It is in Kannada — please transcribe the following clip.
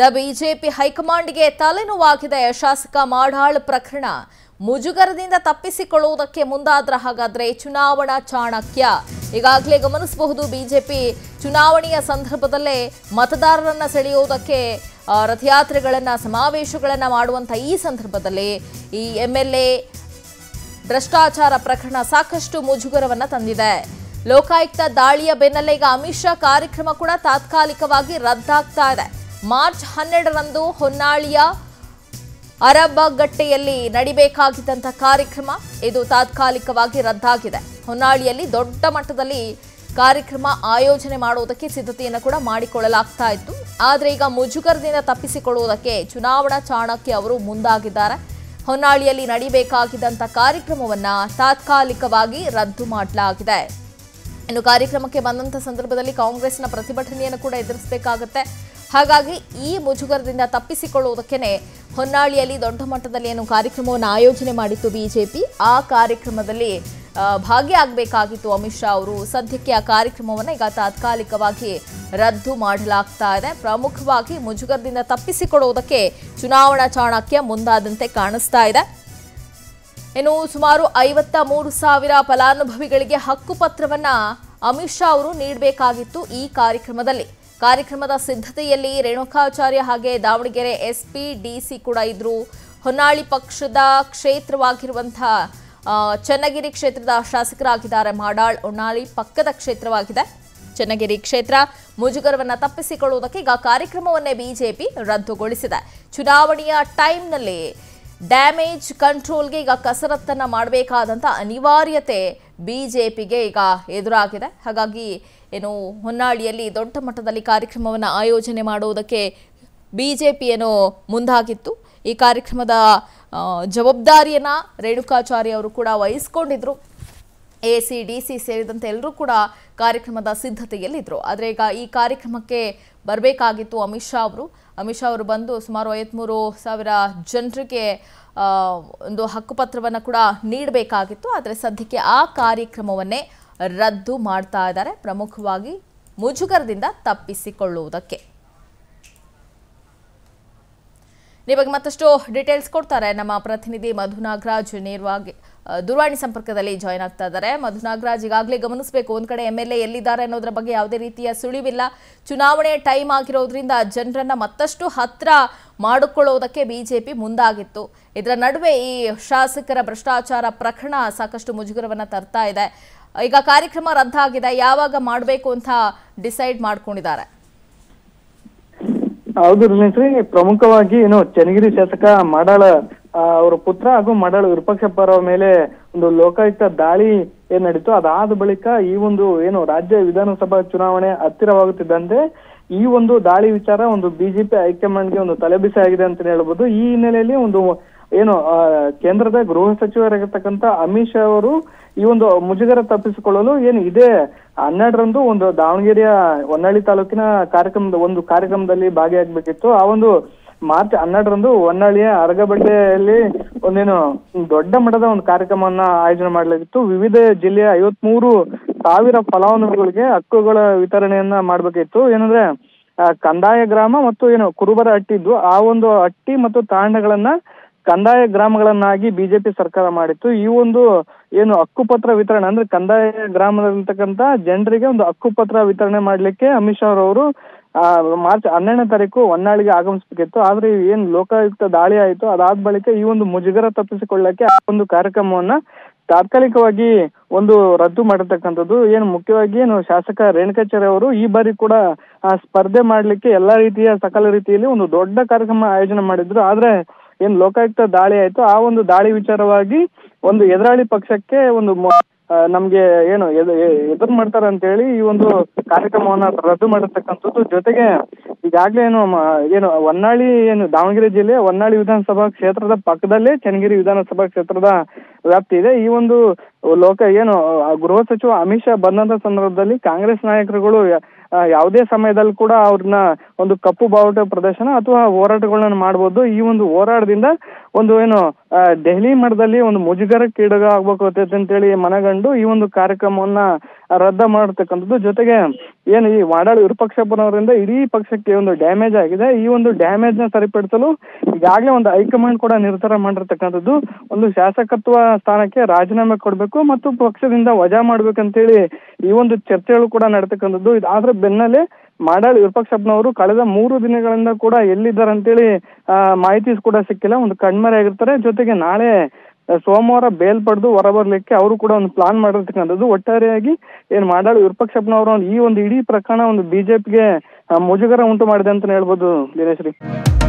ಇದ ಬಿಜೆಪಿ ಹೈಕಮಾಂಡ್ಗೆ ತಲೆನೋವಾಗಿದೆ ಶಾಸಕ ಮಾಡಾಳ್ ಪ್ರಕರಣ ಮುಜುಗರದಿಂದ ತಪ್ಪಿಸಿಕೊಳ್ಳುವುದಕ್ಕೆ ಮುಂದಾದ್ರ ಹಾಗಾದ್ರೆ ಚುನಾವಣಾ ಚಾಣಕ್ಯ ಈಗಾಗಲೇ ಗಮನಿಸಬಹುದು ಬಿಜೆಪಿ ಚುನಾವಣೆಯ ಸಂದರ್ಭದಲ್ಲೇ ಮತದಾರರನ್ನ ಸೆಳೆಯುವುದಕ್ಕೆ ಆ, ರಥಯಾತ್ರೆಗಳನ್ನ ಸಮಾವೇಶಗಳನ್ನ ಮಾಡುವಂತ ಈ ಸಂದರ್ಭದಲ್ಲಿ ಈ ಎಂ ಎಲ್ ಎ ಭ್ರಷ್ಟಾಚಾರ ಪ್ರಕರಣ ಸಾಕಷ್ಟು ಮುಜುಗರವನ್ನ ತಂದಿದೆ ಲೋಕಾಯುಕ್ತ ದಾಳಿಯ ಬೆನ್ನಲ್ಲೇ ಈಗ ಅಮಿತ್ ಶಾ ಕಾರ್ಯಕ್ರಮ ಕೂಡ ತಾತ್ಕಾಲಿಕವಾಗಿ ರದ್ದಾಗ್ತಾ ಇದೆ ಮಾರ್ಚ್ ಹನ್ನೆರಡರಂದು ಹೊನ್ನಾಳಿಯ ಅರಬಗಟ್ಟೆಯಲ್ಲಿ ನಡಿಬೇಕಾಗಿದ್ದಂಥ ಕಾರ್ಯಕ್ರಮ ಇದು ತಾತ್ಕಾಲಿಕವಾಗಿ ರದ್ದಾಗಿದೆ ಹೊನ್ನಾಳಿಯಲ್ಲಿ ದೊಡ್ಡ ಮಟ್ಟದಲ್ಲಿ ಕಾರ್ಯಕ್ರಮ ಆಯೋಜನೆ ಮಾಡುವುದಕ್ಕೆ ಸಿದ್ಧತೆಯನ್ನು ಕೂಡ ಮಾಡಿಕೊಳ್ಳಲಾಗ್ತಾ ಇತ್ತು ಆದರೆ ಈಗ ಮುಜುಗರದಿಂದ ತಪ್ಪಿಸಿಕೊಳ್ಳುವುದಕ್ಕೆ ಚುನಾವಣಾ ಚಾಣಕ್ಯ ಅವರು ಮುಂದಾಗಿದ್ದಾರೆ ಹೊನ್ನಾಳಿಯಲ್ಲಿ ನಡಿಬೇಕಾಗಿದ್ದಂಥ ಕಾರ್ಯಕ್ರಮವನ್ನ ತಾತ್ಕಾಲಿಕವಾಗಿ ರದ್ದು ಮಾಡಲಾಗಿದೆ ಇನ್ನು ಕಾರ್ಯಕ್ರಮಕ್ಕೆ ಬಂದಂಥ ಸಂದರ್ಭದಲ್ಲಿ ಕಾಂಗ್ರೆಸ್ನ ಪ್ರತಿಭಟನೆಯನ್ನು ಕೂಡ ಎದುರಿಸಬೇಕಾಗುತ್ತೆ ಹಾಗಾಗಿ ಈ ಮುಜುಗರದಿಂದ ತಪ್ಪಿಸಿಕೊಳ್ಳುವುದಕ್ಕೇನೆ ಹೊನ್ನಾಳಿಯಲ್ಲಿ ದೊಡ್ಡ ಮಟ್ಟದಲ್ಲಿ ಏನು ಕಾರ್ಯಕ್ರಮವನ್ನು ಆಯೋಜನೆ ಮಾಡಿತ್ತು ಬಿಜೆಪಿ ಆ ಕಾರ್ಯಕ್ರಮದಲ್ಲಿ ಆ, ಭಾಗಿಯಾಗಬೇಕಾಗಿತ್ತು ಅಮಿತ್ ಶಾ ಅವರು ಸದ್ಯಕ್ಕೆ ಆ ಕಾರ್ಯಕ್ರಮವನ್ನು ಈಗ ತಾತ್ಕಾಲಿಕವಾಗಿ ರದ್ದು ಮಾಡಲಾಗ್ತಾ ಇದೆ ಪ್ರಮುಖವಾಗಿ ಮುಜುಗರದಿಂದ ತಪ್ಪಿಸಿಕೊಳ್ಳುವುದಕ್ಕೆ ಚುನಾವಣಾ ಚಾಣಕ್ಯ ಮುಂದಾದಂತೆ ಕಾಣಿಸ್ತಾ ಇದೆ ಇನ್ನು ಸುಮಾರು ಐವತ್ತ ಮೂರು ಸಾವಿರ ಫಲಾನುಭವಿಗಳಿಗೆ ಹಕ್ಕುಪತ್ರವನ್ನ ಅಮಿತ್ ಶಾ ಅವರು ನೀಡಬೇಕಾಗಿತ್ತು ಈ ಕಾರ್ಯಕ್ರಮದಲ್ಲಿ ಕಾರ್ಯಕ್ರಮದ ಸಿದ್ಧತೆಯಲ್ಲಿ ರೇಣುಕಾಚಾರ್ಯ ಹಾಗೆ ದಾವಣಗೆರೆ ಎಸ್ಪಿ ಡಿಸಿ ಕೂಡ ಇದ್ರು ಹೊನ್ನಾಳಿ ಪಕ್ಷದ ಕ್ಷೇತ್ರವಾಗಿರುವಂತಹ ಆ, ಚನ್ನಗಿರಿ ಕ್ಷೇತ್ರದ ಶಾಸಕರಾಗಿದ್ದಾರೆ ಮಾಡಾಳ್ ಹೊನ್ನಾಳಿ ಪಕ್ಕದ ಕ್ಷೇತ್ರವಾಗಿದೆ ಚನ್ನಗಿರಿ ಕ್ಷೇತ್ರ ಮುಜುಗರವನ್ನ ತಪ್ಪಿಸಿಕೊಳ್ಳುವುದಕ್ಕೆ ಈಗ ಕಾರ್ಯಕ್ರಮವನ್ನೇ ಬಿಜೆಪಿ ರದ್ದುಗೊಳಿಸಿದೆ ಚುನಾವಣೆಯ ಟೈಮ್ನಲ್ಲಿ ಡ್ಯಾಮೇಜ್ ಕಂಟ್ರೋಲ್ಗೆ ಈಗ ಕಸರತ್ತನ್ನ ಮಾಡಬೇಕಾದಂಥ ಅನಿವಾರ್ಯತೆ ಬಿಜೆಪಿಗೆ ಈಗ ಎದುರಾಗಿದೆ ಹಾಗಾಗಿ ಏನು ಹೊನ್ನಾಳಿಯಲ್ಲಿ ದೊಡ್ಡ ಮಟ್ಟದಲ್ಲಿ ಕಾರ್ಯಕ್ರಮವನ್ನು ಆಯೋಜನೆ ಮಾಡುವುದಕ್ಕೆ ಬಿಜೆಪಿ ಏನು ಮುಂದಾಗಿತ್ತು ಈ ಕಾರ್ಯಕ್ರಮದ ಆ, ಜವಾಬ್ದಾರಿಯನ್ನ ರೇಣುಕಾಚಾರ್ಯ ಅವರು ಕೂಡ ವಹಿಸ್ಕೊಂಡಿದ್ರು ಎ ಸಿ ಡಿ ಸಿ ಸೇರಿದಂತೆ ಎಲ್ಲರೂ ಕೂಡ ಕಾರ್ಯಕ್ರಮದ ಸಿದ್ಧತೆಯಲ್ಲಿದ್ದರು ಆದರೆ ಈಗ ಈ ಕಾರ್ಯಕ್ರಮಕ್ಕೆ ಬರಬೇಕಾಗಿತ್ತು ಅಮಿತ್ ಶಾ ಅವರು ಅಮಿತ್ ಶಾ ಅವರು ಬಂದು ಸುಮಾರು ಐವತ್ಮೂರು ಸಾವಿರ ಜನರಿಗೆ ಆ, ಒಂದು ಹಕ್ಕುಪತ್ರವನ್ನು ಕೂಡ ನೀಡಬೇಕಾಗಿತ್ತು ಆದರೆ ಸದ್ಯಕ್ಕೆ ಆ ಕಾರ್ಯಕ್ರಮವನ್ನೇ ರದ್ದು ಮಾಡ್ತಾ ಇದ್ದಾರೆ ಪ್ರಮುಖವಾಗಿ ಮುಜುಗರದಿಂದ ತಪ್ಪಿಸಿಕೊಳ್ಳುವುದಕ್ಕೆ ಈ ಬಗ್ಗೆ ಮತ್ತಷ್ಟು ಡೀಟೇಲ್ಸ್ ಕೊಡ್ತಾರೆ ನಮ್ಮ ಪ್ರತಿನಿಧಿ ಮಧು ನಾಗರಾಜ್ ನೇರವಾಗಿ ಆ, ದೂರವಾಣಿ ಸಂಪರ್ಕದಲ್ಲಿ ಜಾಯ್ನ್ ಆಗ್ತಾ ಇದ್ದಾರೆ ಮಧು ನಾಗರಾಜ್ ಈಗಾಗಲೇ ಗಮನಿಸಬೇಕು ಒಂದ್ ಕಡೆ ಎಂ ಎಲ್ ಎ ಎಲ್ಲಿದ್ದಾರೆ ಅನ್ನೋದ್ರ ಬಗ್ಗೆ ಯಾವುದೇ ರೀತಿಯ ಸುಳಿವಿಲ್ಲ ಚುನಾವಣೆ ಟೈಮ್ ಆಗಿರೋದ್ರಿಂದ ಜನರನ್ನ ಮತ್ತಷ್ಟು ಹತ್ರ ಮಾಡಿಕೊಳ್ಳುವುದಕ್ಕೆ ಬಿಜೆಪಿ ಮುಂದಾಗಿತ್ತು ಇದರ ನಡುವೆ ಈ ಶಾಸಕರ ಭ್ರಷ್ಟಾಚಾರ ಪ್ರಕರಣ ಸಾಕಷ್ಟು ಮುಜುಗರವನ್ನ ತರ್ತಾ ಇದೆ ಈಗ ಕಾರ್ಯಕ್ರಮ ರದ್ದಾಗಿದೆ ಯಾವಾಗ ಮಾಡಬೇಕು ಅಂತ ಡಿಸೈಡ್ ಮಾಡ್ಕೊಂಡಿದ್ದಾರೆ ಹೌದು ರಿಲೇಶ್ರೀ ಪ್ರಮುಖವಾಗಿ ಏನು ಚನ್ನಗಿರಿ ಶಾಸಕ ಮಾಡಾಳ ಆ, ಅವರ ಪುತ್ರ ಹಾಗೂ ಮಾಡಾಳ ವಿಪಕ್ಷ ಪರ ಮೇಲೆ ಒಂದು ಲೋಕಾಯುಕ್ತ ದಾಳಿ ಏನ್ ನಡೀತು ಅದಾದ ಬಳಿಕ ಈ ಒಂದು ಏನು ರಾಜ್ಯ ವಿಧಾನಸಭಾ ಚುನಾವಣೆ ಹತ್ತಿರವಾಗುತ್ತಿದ್ದಂತೆ ಈ ಒಂದು ದಾಳಿ ವಿಚಾರ ಒಂದು ಬಿಜೆಪಿ ಹೈಕಮಾಂಡ್ಗೆ ಒಂದು ತಲೆಬಿಸಿ ಆಗಿದೆ ಅಂತ ಹೇಳ್ಬೋದು ಈ ಹಿನ್ನೆಲೆಯಲ್ಲಿ ಒಂದು ಏನು ಆ, ಕೇಂದ್ರದ ಗೃಹ ಸಚಿವರಾಗಿರ್ತಕ್ಕಂಥ ಅಮಿತ್ ಶಾ ಅವರು ಈ ಒಂದು ಮುಜುಗರ ತಪ್ಪಿಸಿಕೊಳ್ಳಲು ಏನು ಇದೇ ಹನ್ನೆರಡರಂದು ಒಂದು ದಾವಣಗೆರೆಯ ಹೊನ್ನಾಳಿ ತಾಲೂಕಿನ ಕಾರ್ಯಕ್ರಮದ ಒಂದು ಕಾರ್ಯಕ್ರಮದಲ್ಲಿ ಭಾಗಿಯಾಗಬೇಕಿತ್ತು ಆ ಒಂದು ಮಾರ್ಚ್ ಹನ್ನೆರಡರಂದು ಹೊನ್ನಾಳಿಯ ಅರಗಬಡ್ಡೆಯಲ್ಲಿ ಒಂದೇನು ದೊಡ್ಡ ಮಟ್ಟದ ಒಂದು ಕಾರ್ಯಕ್ರಮವನ್ನ ಆಯೋಜನೆ ಮಾಡಲಾಗಿತ್ತು ವಿವಿಧ ಜಿಲ್ಲೆಯ ಐವತ್ಮೂರು ಸಾವಿರ ಫಲಾನುಭವಿಗಳಿಗೆ ಹಕ್ಕುಗಳ ವಿತರಣೆಯನ್ನ ಮಾಡ್ಬೇಕಿತ್ತು ಏನಂದ್ರೆ ಆ, ಕಂದಾಯ ಗ್ರಾಮ ಮತ್ತು ಏನು ಕುರುಬರ ಹಟ್ಟಿ ಇದ್ವು ಆ ಒಂದು ಹಟ್ಟಿ ಮತ್ತು ತಾಂಡಗಳನ್ನ ಕಂದಾಯ ಗ್ರಾಮಗಳನ್ನಾಗಿ ಬಿಜೆಪಿ ಸರ್ಕಾರ ಮಾಡಿತ್ತು ಈ ಒಂದು ಏನು ಹಕ್ಕುಪತ್ರ ವಿತರಣೆ ಅಂದ್ರೆ ಕಂದಾಯ ಗ್ರಾಮದಲ್ಲಿರ್ತಕ್ಕಂಥ ಜನರಿಗೆ ಒಂದು ಹಕ್ಕುಪತ್ರ ವಿತರಣೆ ಮಾಡ್ಲಿಕ್ಕೆ ಅಮಿತ್ ಶಾ ಅವರು ಆ, ಮಾರ್ಚ್ ಹನ್ನೆರಡನೇ ತಾರೀಕು ಹೊನ್ನಾಳಿಗೆ ಆಗಮಿಸಬೇಕಿತ್ತು ಆದ್ರೆ ಏನ್ ಲೋಕಾಯುಕ್ತ ದಾಳಿ ಆಯಿತು ಅದಾದ ಬಳಿಕ ಈ ಒಂದು ಮುಜುಗರ ತಪ್ಪಿಸಿಕೊಳ್ಳಕ್ಕೆ ಆ ಒಂದು ಕಾರ್ಯಕ್ರಮವನ್ನ ತಾತ್ಕಾಲಿಕವಾಗಿ ಒಂದು ರದ್ದು ಮಾಡಿರ್ತಕ್ಕಂಥದ್ದು ಏನು ಮುಖ್ಯವಾಗಿ ಏನು ಶಾಸಕ ರೇಣುಕಾಚಾರ್ಯ ಅವರು ಈ ಬಾರಿ ಕೂಡ ಆ, ಸ್ಪರ್ಧೆ ಮಾಡ್ಲಿಕ್ಕೆ ಎಲ್ಲಾ ರೀತಿಯ ಸಕಲ ರೀತಿಯಲ್ಲಿ ಒಂದು ದೊಡ್ಡ ಕಾರ್ಯಕ್ರಮ ಆಯೋಜನೆ ಮಾಡಿದ್ರು ಆದ್ರೆ ಏನ್ ಲೋಕಾಯುಕ್ತ ದಾಳಿ ಆಯ್ತು ಆ ಒಂದು ದಾಳಿ ವಿಚಾರವಾಗಿ ಒಂದು ಎದುರಾಳಿ ಪಕ್ಷಕ್ಕೆ ಒಂದು ಮೊ- ಆ, ನಮ್ಗೆ ಏನು ಎದು- ಎ- ಎದುರು ಮಾಡ್ತಾರೆ ಅಂತ ಹೇಳಿ ಈ ಒಂದು ಕಾರ್ಯಕ್ರಮವನ್ನ ರದ್ದು ಮಾಡಿರ್ತಕ್ಕಂಥದ್ದು ಜೊತೆಗೆ ಈಗಾಗ್ಲೇ ಏನು ಮ- ಏನು ಹೊನ್ನಾಳಿ ಏನು ದಾವಣಗೆರೆ ಜಿಲ್ಲೆ ಹೊನ್ನಾಳಿ ವಿಧಾನಸಭಾ ಕ್ಷೇತ್ರದ ಪಕ್ಕದಲ್ಲೇ ಚನ್ನಗಿರಿ ವಿಧಾನಸಭಾ ಕ್ಷೇತ್ರದ ವ್ಯಾಪ್ತಿ ಇದೆ ಈ ಒಂದು ಲೋಕ ಏನು ಆ, ಗೃಹ ಸಚಿವ ಅಮಿತ್ ಶಾ ಬಂದಂತ ಸಂದರ್ಭದಲ್ಲಿ ಕಾಂಗ್ರೆಸ್ ನಾಯಕರುಗಳು ಯ- ಆ, ಯಾವುದೇ ಸಮಯದಲ್ಲಿ ಕೂಡ ಅವ್ರನ್ನ ಒಂದು ಕಪ್ಪು ಬಾವುಟ ಪ್ರದರ್ಶನ ಅಥವಾ ಹೋರಾಟಗಳನ್ನ ಮಾಡಬಹುದು ಈ ಒಂದು ಹೋರಾಟದಿಂದ ಒಂದು ಏನು ಆ, ದೆಹಲಿ ಮಟ್ಟದಲ್ಲಿ ಒಂದು ಮುಜುಗರಕ್ಕೀಡಗ ಆಗ್ಬೇಕು ಅಂತೇಳಿ ಮನಗಂಡು ಈ ಒಂದು ಕಾರ್ಯಕ್ರಮವನ್ನ ರದ್ದ ಮಾಡತಕ್ಕಂಥದ್ದು ಜೊತೆಗೆ ಏನು ಈ ವಾಡಾಳ್ ವಿರೂಪಾಕ್ಷಪ್ಪನವರಿಂದ ಇಡೀ ಪಕ್ಷಕ್ಕೆ ಒಂದು ಡ್ಯಾಮೇಜ್ ಆಗಿದೆ ಈ ಒಂದು ಡ್ಯಾಮೇಜ್ ನ ಸರಿಪಡಿಸಲು ಈಗಾಗಲೇ ಒಂದು ಹೈಕಮಾಂಡ್ ಕೂಡ ನಿರ್ಧಾರ ಮಾಡಿರ್ತಕ್ಕಂಥದ್ದು ಒಂದು ಶಾಸಕತ್ವ ಸ್ಥಾನಕ್ಕೆ ರಾಜೀನಾಮೆ ಕೊಡಬೇಕು ಮತ್ತು ಪಕ್ಷದಿಂದ ವಜಾ ಮಾಡ್ಬೇಕಂತೇಳಿ ಈ ಒಂದು ಚರ್ಚೆಗಳು ಕೂಡ ನಡೀತಕ್ಕಂಥದ್ದು ಇದಾದ್ರ ಬೆನ್ನಲ್ಲೇ ಮಾಡಾಳ್ ವಿರೂಪಾಕ್ಷಪ್ಪನವರು ಕಳೆದ ಮೂರು ದಿನಗಳಿಂದ ಕೂಡ ಎಲ್ಲಿದ್ದಾರೆ ಅಂತೇಳಿ ಆ, ಮಾಹಿತಿ ಕೂಡ ಸಿಕ್ಕಿಲ್ಲ ಒಂದು ಕಣ್ಮರೆ ಆಗಿರ್ತಾರೆ ಜೊತೆಗೆ ನಾಳೆ ಆ, ಸೋಮವಾರ ಬೇಲ್ ಪಡೆದು ಹೊರಬರ್ಲಿಕ್ಕೆ ಅವರು ಕೂಡ ಒಂದು ಪ್ಲಾನ್ ಮಾಡಿರ್ತಕ್ಕಂಥದ್ದು ಒಟ್ಟಾರೆಯಾಗಿ ಏನ್ ಮಾಡಾಳ್ ವಿರೂಪಾಕ್ಷಪ್ಪನವರು ಈ ಒಂದು ಇಡೀ ಪ್ರಕರಣ ಒಂದು ಬಿಜೆಪಿಗೆ ಮುಜುಗರ ಉಂಟು ಮಾಡಿದೆ ಅಂತ ಹೇಳ್ಬೋದು ದಿನೇಶ್ ರೀ